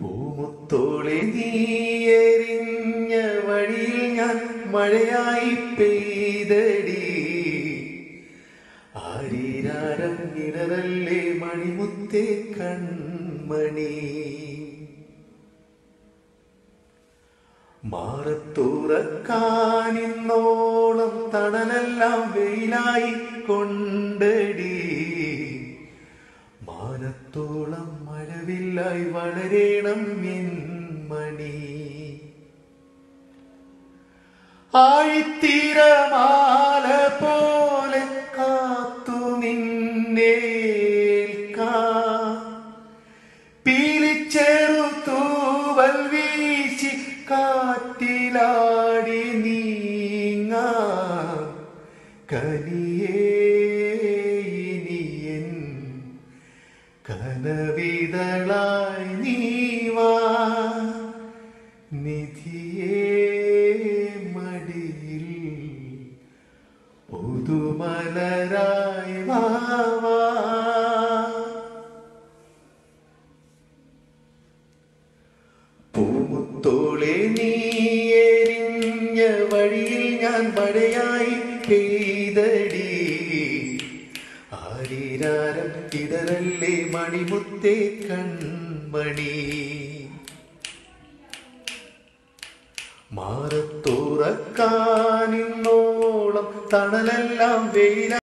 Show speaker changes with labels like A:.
A: പൂമുത്തോളെ നീയെറിഞ്ഞ വഴിയിൽ ഞാൻ മഴയായി പെയ്തടി ആരീരാരം ഇടറല്ലേ മണിമുത്തേ കൺമണി മാറത്തുറക്കാനിന്നോളം തണലെല്ലാം വെയിലായി കൊണ്ടടി മാനത്തോളം മഴവില്ലായി വളരേണം എൻ മണി ആഴിത്തീരമാല പോലെ കാത്തു നിന്നേൽക്കാം പീലിച്ചെറു തൂവൽ വീശി കാറ്റിലാടി നീങ്ങാം കനിയേ ഇനിയൻ കനവിതളായി നീവാ നിധിയേ മടിയിൽ പുതുമലരായി വാവാ പൂമുത്തോളെ നീയെരിഞ്ഞ വഴിയിൽ ഞാൻ മഴയായി പെയ്തടി ആരീരാരം ഇടറല്ലേ മണിമുത്തേ കൺമണി മാറത്തുറക്കാനിന്നോളം തണലെല്ലാം വെയില